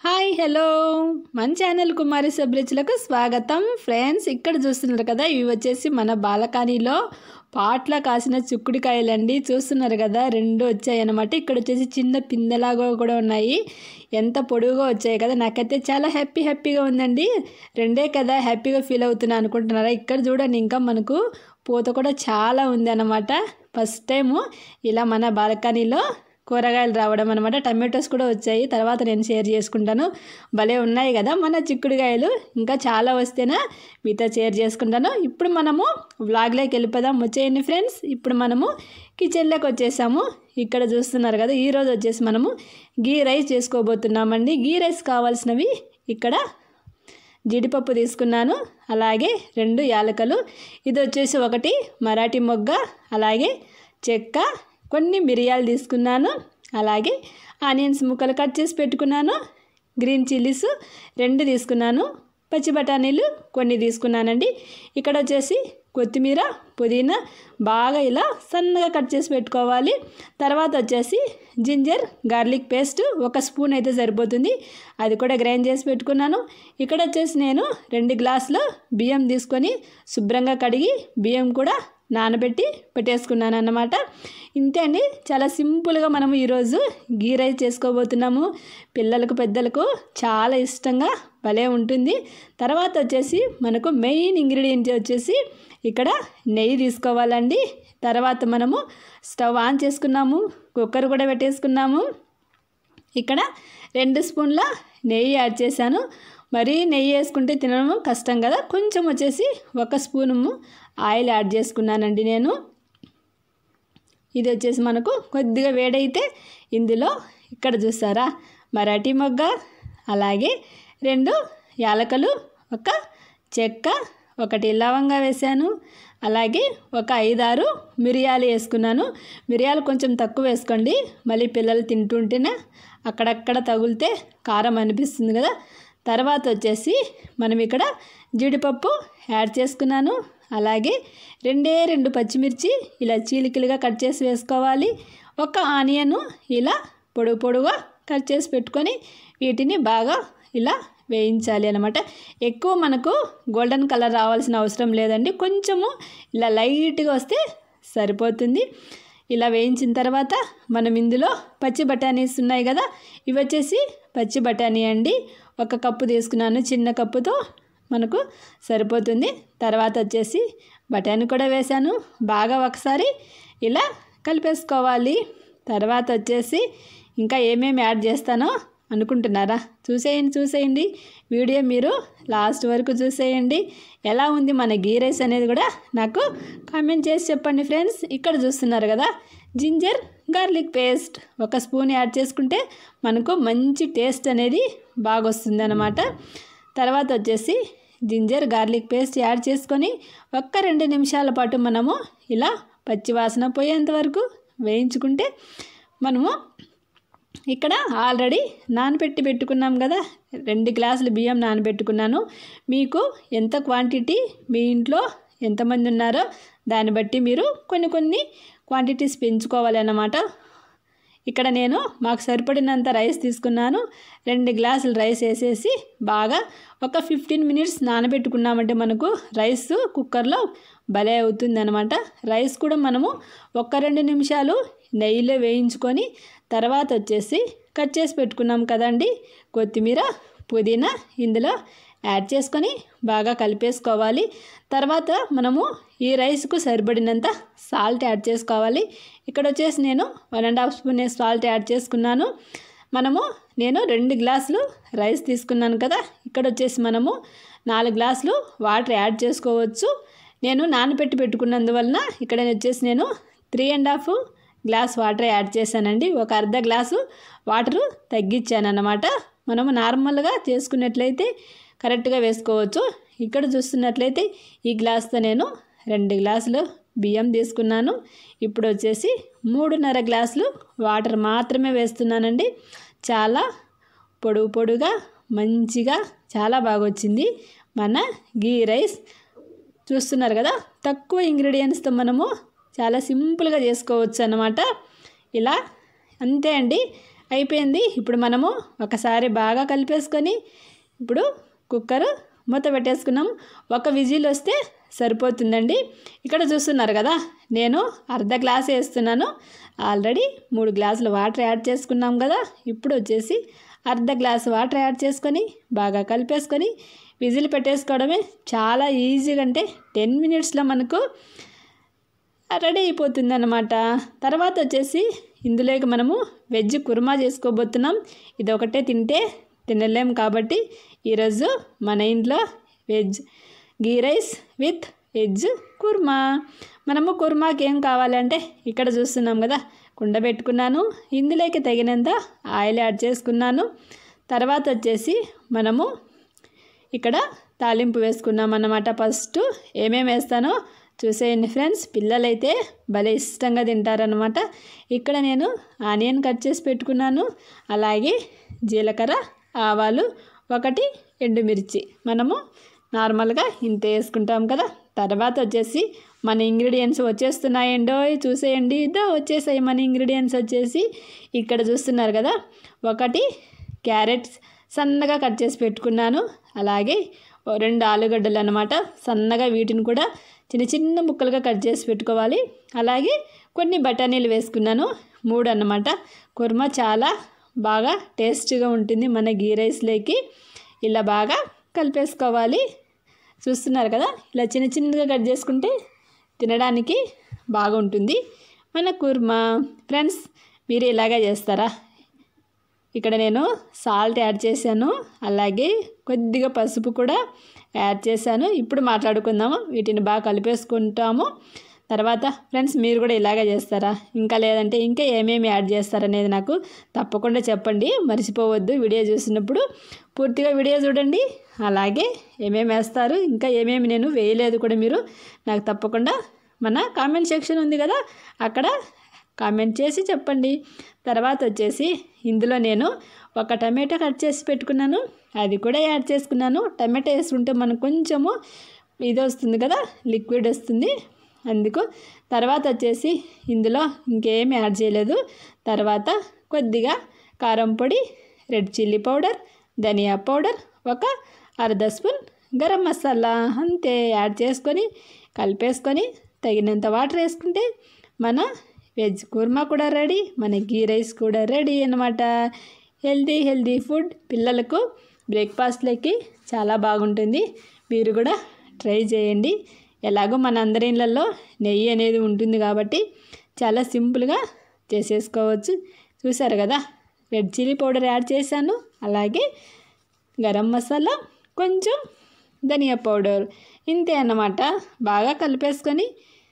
hi hello మన channel Kumari సబ్రిచ్లకు స్వాగతం ఫ్రెండ్స్ ఇక్కడ చూస్తున్నారు కదా ఇవి వచ్చేసి మన బాలకానీలో పాట్ల కాసిన చిక్కుడుకాయలండి చూస్తున్నారు కదా రెండు వచ్చాయి అన్నమాట ఇక్కడ వచ్చేసి చిన్న పిందెలాగా కూడా ఉన్నాయి ఎంత పొడుగుగా వచ్చాయి కదా నాకైతే చాలా హ్యాపీ హ్యాపీగా ఉందండి రెండే కదా హ్యాపీగా ఫీల్ అవుతున్నా అనుకుంటున్నారా ఇక్కడ చూడండి ఇంకా మనకు పూత కూడా చాలా ఉంది అన్నమాట ఫస్ట్ టైము ఇలా మన బాల్కనీలో కూరగాయలు రావడం అనమాట టమాటోస్ కూడా వచ్చాయి తర్వాత నేను షేర్ చేసుకుంటాను భలే ఉన్నాయి కదా మన చిక్కుడుకాయలు ఇంకా చాలా వస్తేనా మీతో షేర్ చేసుకుంటాను ఇప్పుడు మనము వ్లాగ్లోకి వెళ్ళిపోదాం వచ్చేయండి ఫ్రెండ్స్ ఇప్పుడు మనము కిచెన్లోకి వచ్చేసాము ఇక్కడ చూస్తున్నారు కదా ఈరోజు వచ్చేసి మనము గీ రైస్ చేసుకోబోతున్నామండి గీ రైస్ కావాల్సినవి ఇక్కడ జీడిపప్పు తీసుకున్నాను అలాగే రెండు యాలకలు ఇది వచ్చేసి ఒకటి మరాఠీ మొగ్గ అలాగే చెక్క కొన్ని మిరియాలు తీసుకున్నాను అలాగే ఆనియన్స్ ముక్కలు కట్ చేసి పెట్టుకున్నాను గ్రీన్ చిల్లీస్ రెండు తీసుకున్నాను పచ్చి బఠానీలు కొన్ని తీసుకున్నానండి ఇక్కడ వచ్చేసి కొత్తిమీర పుదీనా బాగా ఇలా సన్నగా కట్ చేసి పెట్టుకోవాలి తర్వాత వచ్చేసి జింజర్ గార్లిక్ పేస్ట్ ఒక స్పూన్ అయితే సరిపోతుంది అది కూడా గ్రైండ్ చేసి పెట్టుకున్నాను ఇక్కడ వచ్చేసి నేను రెండు గ్లాసులు బియ్యం తీసుకొని శుభ్రంగా కడిగి బియ్యం కూడా నానబెట్టి పెట్టేసుకున్నాను అన్నమాట ఇంతే అండి చాలా సింపుల్గా మనము ఈరోజు గీ రైస్ చేసుకోబోతున్నాము పిల్లలకు పెద్దలకు చాలా ఇష్టంగా భలే ఉంటుంది తర్వాత వచ్చేసి మనకు మెయిన్ ఇంగ్రీడియంట్ వచ్చేసి ఇక్కడ నెయ్యి తీసుకోవాలండి తర్వాత మనము స్టవ్ ఆన్ చేసుకున్నాము కుక్కర్ కూడా పెట్టేసుకున్నాము ఇక్కడ రెండు స్పూన్ల నెయ్యి యాడ్ చేశాను మరీ నెయ్యి వేసుకుంటే తినడం కష్టం కదా కొంచెం వచ్చేసి ఒక స్పూను ఆయిల్ యాడ్ చేసుకున్నానండి నేను ఇది వచ్చేసి మనకు కొద్దిగా వేడైతే ఇందులో ఇక్కడ చూస్తారా మరాఠీ మొగ్గ అలాగే రెండు యాలకలు ఒక చెక్క ఒకటి లవంగా వేసాను అలాగే ఒక ఐదారు మిరియాలు వేసుకున్నాను మిరియాలు కొంచెం తక్కువ వేసుకోండి మళ్ళీ పిల్లలు తింటుంటేనే అక్కడక్కడ తగిలితే కారం అనిపిస్తుంది కదా తర్వాత వచ్చేసి మనం ఇక్కడ జీడిపప్పు యాడ్ చేసుకున్నాను అలాగే రెండే రెండు పచ్చిమిర్చి ఇలా చీలికలుగా కట్ చేసి వేసుకోవాలి ఒక ఆనియన్ ఇలా పొడుగు పొడుగా కట్ చేసి పెట్టుకొని వీటిని బాగా ఇలా వేయించాలి అనమాట ఎక్కువ మనకు గోల్డెన్ కలర్ రావాల్సిన అవసరం లేదండి కొంచెము ఇలా లైట్గా వస్తే సరిపోతుంది ఇలా వేయించిన తర్వాత మనం ఇందులో పచ్చి బఠానీస్ ఉన్నాయి కదా ఇవి వచ్చేసి పచ్చి బఠానీ అండి ఒక కప్పు తీసుకున్నాను చిన్న కప్పుతో మనకు సరిపోతుంది తర్వాత వచ్చేసి బఠానీ కూడా వేశాను బాగా ఒకసారి ఇలా కలిపేసుకోవాలి తర్వాత వచ్చేసి ఇంకా ఏమేమి యాడ్ చేస్తానో అనుకుంటున్నారా చూసేయండి చూసేయండి వీడియో మీరు లాస్ట్ వరకు చూసేయండి ఎలా ఉంది మన గీ రైస్ అనేది కూడా నాకు కామెంట్ చేసి చెప్పండి ఫ్రెండ్స్ ఇక్కడ చూస్తున్నారు కదా జింజర్ గార్లిక్ పేస్ట్ ఒక స్పూన్ యాడ్ చేసుకుంటే మనకు మంచి టేస్ట్ అనేది బాగా వస్తుంది అనమాట తర్వాత వచ్చేసి జింజర్ గార్లిక్ పేస్ట్ యాడ్ చేసుకొని ఒక్క రెండు నిమిషాల పాటు మనము ఇలా పచ్చివాసన పోయేంత వరకు వేయించుకుంటే మనము ఇక్కడ ఆల్రెడీ నానబెట్టి పెట్టుకున్నాం కదా రెండు గ్లాసులు బియ్యం నానబెట్టుకున్నాను మీకు ఎంత క్వాంటిటీ మీ ఇంట్లో ఎంతమంది ఉన్నారో దాన్ని బట్టి మీరు కొన్ని కొన్ని క్వాంటిటీస్ పెంచుకోవాలి అన్నమాట ఇక్కడ నేను మాకు సరిపడినంత రైస్ తీసుకున్నాను రెండు గ్లాసులు రైస్ వేసేసి బాగా ఒక ఫిఫ్టీన్ మినిట్స్ నానబెట్టుకున్నామంటే మనకు రైస్ కుక్కర్లో భలే అవుతుంది అనమాట రైస్ కూడా మనము ఒక రెండు నిమిషాలు నెయ్యిలో వేయించుకొని తర్వాత వచ్చేసి కట్ చేసి పెట్టుకున్నాం కదండి కొత్తిమీర పుదీనా ఇందులో యాడ్ చేసుకొని బాగా కలిపేసుకోవాలి తర్వాత మనము ఈ రైస్కు సరిపడినంత సాల్ట్ యాడ్ చేసుకోవాలి ఇక్కడ వచ్చేసి నేను one and half spoon salt add చేసుకున్నాను మనము నేను రెండు గ్లాసులు రైస్ తీసుకున్నాను కదా ఇక్కడ వచ్చేసి మనము నాలుగు గ్లాసులు వాటర్ యాడ్ చేసుకోవచ్చు నేను నానబెట్టి పెట్టుకున్నందువలన ఇక్కడ వచ్చేసి నేను three and half glass water add చేశానండి ఒక అర్ధ గ్లాసు వాటరు తగ్గించాను అన్నమాట మనము నార్మల్గా చేసుకున్నట్లయితే కరెక్ట్గా వేసుకోవచ్చు ఇక్కడ చూస్తున్నట్లయితే ఈ గ్లాస్తో నేను రెండు గ్లాసులు బియ్యం తీసుకున్నాను ఇప్పుడు వచ్చేసి మూడున్నర గ్లాసులు వాటర్ మాత్రమే వేస్తున్నానండి చాలా పొడుగు పొడుగా మంచిగా చాలా బాగా వచ్చింది మన గీ రైస్ చూస్తున్నారు కదా తక్కువ ఇంగ్రీడియంట్స్తో మనము చాలా సింపుల్గా చేసుకోవచ్చు అన్నమాట ఇలా అంతే అండి అయిపోయింది ఇప్పుడు మనము ఒకసారి బాగా కలిపేసుకొని ఇప్పుడు కుక్కర్ మూత పెట్టేసుకున్నాం ఒక విజిల్ వస్తే సరిపోతుందండి ఇక్కడ చూస్తున్నారు కదా నేను అర్ధ గ్లాస్ వేస్తున్నాను ఆల్రెడీ మూడు గ్లాసులు వాటర్ యాడ్ చేసుకున్నాం కదా ఇప్పుడు వచ్చేసి అర్ధ గ్లాస్ వాటర్ యాడ్ చేసుకొని బాగా కలిపేసుకొని విజిల్ పెట్టేసుకోవడమే చాలా ఈజీగా అంటే టెన్ మినిట్స్లో మనకు రెడీ అయిపోతుంది అన్నమాట తర్వాత వచ్చేసి ఇందులోకి మనము వెజ్ కుర్మా చేసుకోబోతున్నాం ఇది ఒకటే తింటే తినలేం కాబట్టి ఈరోజు మన ఇంట్లో veg ghee rice with veg kurma మనము కుర్మాకి ఏం కావాలంటే ఇక్కడ చూస్తున్నాం కదా కుండ పెట్టుకున్నాను ఇందులోకి తగినంత ఆయిల్ యాడ్ చేసుకున్నాను తర్వాత వచ్చేసి మనము ఇక్కడ తాలింపు వేసుకున్నాం అన్నమాట ఫస్ట్ ఏమేమి వేస్తానో చూసేయండి ఫ్రెండ్స్ పిల్లలైతే భలే ఇష్టంగా తింటారనమాట ఇక్కడ నేను ఆనియన్ కట్ చేసి పెట్టుకున్నాను అలాగే జీలకర్ర ఆవాలు ఒకటి ఎండుమిర్చి మనము నార్మల్గా ఇంత వేసుకుంటాం కదా తర్వాత వచ్చేసి మన ఇంగ్రీడియంట్స్ వచ్చేస్తున్నాయండో చూసేయండి ఇదో వచ్చేసాయి మన ఇంగ్రీడియంట్స్ వచ్చేసి ఇక్కడ చూస్తున్నారు కదా ఒకటి క్యారెట్స్ సన్నగా కట్ చేసి పెట్టుకున్నాను అలాగే ఓ రెండు ఆలుగడ్డలు అనమాట సన్నగా వీటిని కూడా చిన్న చిన్న ముక్కలుగా కట్ చేసి పెట్టుకోవాలి అలాగే కొన్ని బఠానీలు వేసుకున్నాను మూడు అన్నమాట కుర్మా చాలా బాగా టేస్టీగా ఉంటుంది మన గీ రైస్లోకి ఇలా బాగా కలిపేసుకోవాలి చూస్తున్నారు కదా ఇలా చిన్న చిన్నగా కట్ చేసుకుంటే తినడానికి బాగుంటుంది మన కుర్మా ఫ్రెండ్స్ మీరు ఇలాగే చేస్తారా ఇక్కడ నేను సాల్ట్ యాడ్ చేశాను అలాగే కొద్దిగా పసుపు కూడా యాడ్ చేశాను ఇప్పుడు మాట్లాడుకుందాము వీటిని బాగా కలిపేసుకుంటాము తర్వాత ఫ్రెండ్స్ మీరు కూడా ఇలాగే చేస్తారా ఇంకా లేదంటే ఇంకా ఏమేమి యాడ్ చేస్తారనేది నాకు తప్పకుండా చెప్పండి మర్చిపోవద్దు వీడియో చూసినప్పుడు పూర్తిగా వీడియో చూడండి అలాగే ఏమేమి వేస్తారు ఇంకా ఏమేమి నేను వేయలేదు కూడా మీరు నాకు తప్పకుండా మన కామెంట్ సెక్షన్ ఉంది కదా అక్కడ కామెంట్ చేసి చెప్పండి తర్వాత వచ్చేసి ఇందులో నేను ఒక టమాటా కట్ చేసి పెట్టుకున్నాను అది కూడా యాడ్ చేసుకున్నాను టమాటా వేసుకుంటే మనకు కొంచెము ఇది వస్తుంది కదా లిక్విడ్ వస్తుంది అందుకు తర్వాత వచ్చేసి ఇందులో ఇంకేమి యాడ్ చేయలేదు తర్వాత కొద్దిగా కారం పొడి రెడ్ చిల్లీ పౌడర్ ధనియా పౌడర్ ఒక అర్ధ స్పూన్ గరం మసాలా అంతే యాడ్ చేసుకొని కలిపేసుకొని తగినంత వాటర్ వేసుకుంటే మన వెజ్ కుర్మా కూడా రెడీ మన గీ రైస్ కూడా రెడీ అనమాట హెల్తీ హెల్తీ ఫుడ్ పిల్లలకు బ్రేక్ఫాస్ట్లోకి చాలా బాగుంటుంది మీరు కూడా ట్రై చేయండి ఎలాగో మన అందరి ఇళ్ళల్లో నెయ్యి అనేది ఉంటుంది కాబట్టి చాలా సింపుల్గా చేసేసుకోవచ్చు చూసారు కదా రెడ్ చిల్లీ పౌడర్ యాడ్ చేశాను అలాగే గరం మసాలా కొంచెం ధనియా పౌడర్ ఇంతే అన్నమాట బాగా కలిపేసుకొని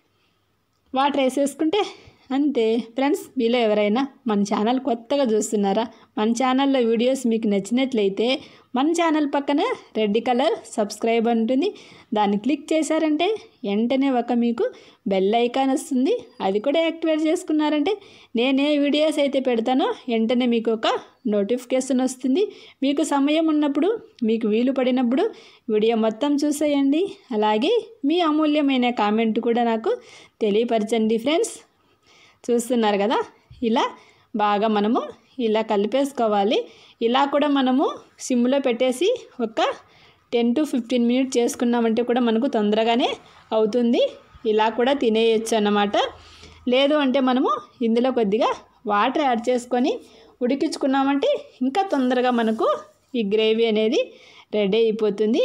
వాటర్ వేసేసుకుంటే అంతే ఫ్రెండ్స్ మీలో ఎవరైనా మన ఛానల్ కొత్తగా చూస్తున్నారా మన ఛానల్లో వీడియోస్ మీకు నచ్చినట్లయితే మన ఛానల్ పక్కన రెడ్ కలర్ సబ్స్క్రైబ్ ఉంటుంది దాన్ని క్లిక్ చేశారంటే వెంటనే ఒక మీకు బెల్ ఐకాన్ వస్తుంది అది కూడా యాక్టివేట్ చేసుకున్నారంటే నేనే వీడియోస్ అయితే పెడతానో వెంటనే మీకు ఒక నోటిఫికేషన్ వస్తుంది మీకు సమయం ఉన్నప్పుడు మీకు వీలు పడినప్పుడు వీడియో మొత్తం చూసేయండి అలాగే మీ అమూల్యమైన కామెంట్ కూడా నాకు తెలియపరచండి ఫ్రెండ్స్ చూస్తున్నారు కదా ఇలా బాగా మనము ఇలా కలిపేసుకోవాలి ఇలా కూడా మనము సిమ్లో పెట్టేసి ఒక టెన్ టు ఫిఫ్టీన్ మినిట్స్ చేసుకున్నామంటే కూడా మనకు తొందరగానే అవుతుంది ఇలా కూడా తినేయచ్చు అన్నమాట లేదు అంటే మనము ఇందులో కొద్దిగా వాటర్ యాడ్ చేసుకొని ఉడికించుకున్నామంటే ఇంకా తొందరగా మనకు ఈ గ్రేవీ అనేది రెడీ అయిపోతుంది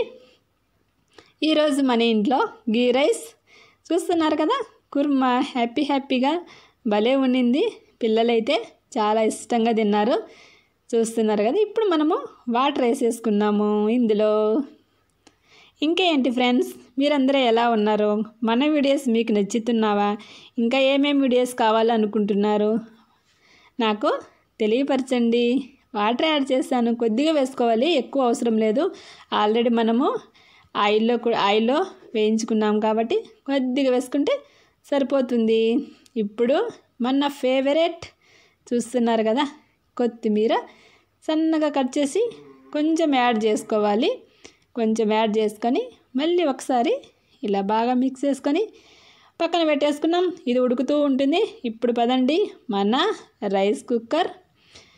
ఈరోజు మన ఇంట్లో గీ రైస్ చూస్తున్నారు కదా కుర్మా హ్యాపీ హ్యాపీగా భలే ఉండింది పిల్లలైతే చాలా ఇష్టంగా తిన్నారు చూస్తున్నారు కదా ఇప్పుడు మనము వాటర్ వేసేసుకున్నాము ఇందులో ఇంకేంటి ఫ్రెండ్స్ మీరందరూ ఎలా ఉన్నారు మన వీడియోస్ మీకు నచ్చుతున్నావా ఇంకా ఏమేమి వీడియోస్ కావాలనుకుంటున్నారు నాకు తెలియపరచండి వాటర్ యాడ్ చేస్తాను కొద్దిగా వేసుకోవాలి ఎక్కువ అవసరం లేదు ఆల్రెడీ మనము ఆయిల్లో కూడా ఆయిల్లో వేయించుకున్నాం కాబట్టి కొద్దిగా వేసుకుంటే సరిపోతుంది ఇప్పుడు మన ఫేవరెట్ చూస్తున్నారు కదా కొత్తిమీర సన్నగా కట్ చేసి కొంచెం యాడ్ చేసుకోవాలి కొంచెం యాడ్ చేసుకొని మళ్ళీ ఒకసారి ఇలా బాగా మిక్స్ చేసుకొని పక్కన పెట్టేసుకున్నాం ఇది ఉడుకుతూ ఉంటుంది ఇప్పుడు పదండి మన రైస్ కుక్కర్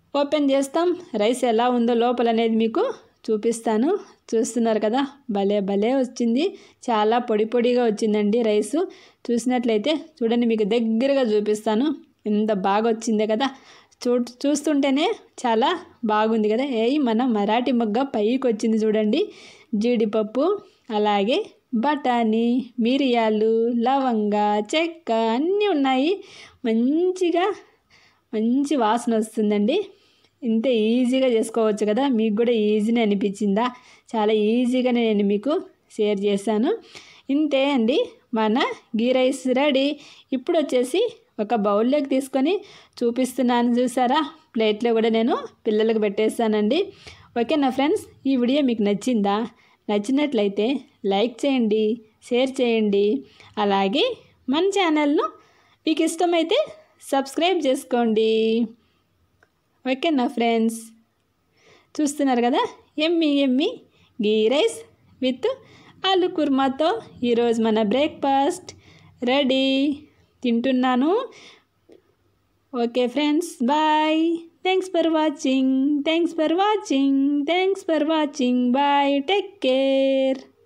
ఓపెన్ చేస్తాం రైస్ ఎలా ఉందో లోపల అనేది మీకు చూపిస్తాను చూస్తున్నారు కదా భలే భలే వచ్చింది చాలా పొడి పొడిగా వచ్చిందండి రైసు చూసినట్లయితే చూడండి మీకు దగ్గరగా చూపిస్తాను ఎంత బాగా వచ్చిందే కదా చూ చూస్తుంటేనే చాలా బాగుంది కదా ఏ మన మరాఠీ మొగ్గ పైకి వచ్చింది చూడండి జీడిపప్పు అలాగే బఠానీ మిరియాలు లవంగ చెక్క అన్నీ ఉన్నాయి మంచిగా మంచి వాసన వస్తుందండి ఇంత ఈజీగా చేసుకోవచ్చు కదా మీకు కూడా ఈజీనే అనిపించిందా చాలా ఈజీగానే నేను మీకు షేర్ చేశాను ఇంతే అండి మన గీ రైస్ రెడీ ఇప్పుడు వచ్చేసి ఒక బౌల్లోకి తీసుకొని చూపిస్తున్నాను చూసారా ప్లేట్లో కూడా నేను పిల్లలకు పెట్టేస్తానండి ఓకేనా ఫ్రెండ్స్ ఈ వీడియో మీకు నచ్చిందా నచ్చినట్లయితే లైక్ చేయండి షేర్ చేయండి అలాగే మన ఛానల్ను మీకు ఇష్టమైతే సబ్స్క్రైబ్ చేసుకోండి ఓకేనా ఫ్రెండ్స్ చూస్తున్నారు కదా ఎమ్మి ఎమ్మి గీ రైస్ విత్ ఆలు కుర్మాతో ఈరోజు మన బ్రేక్ఫాస్ట్ రెడీ తింటున్నాను okay friends bye thanks for watching thanks for watching thanks for watching bye take care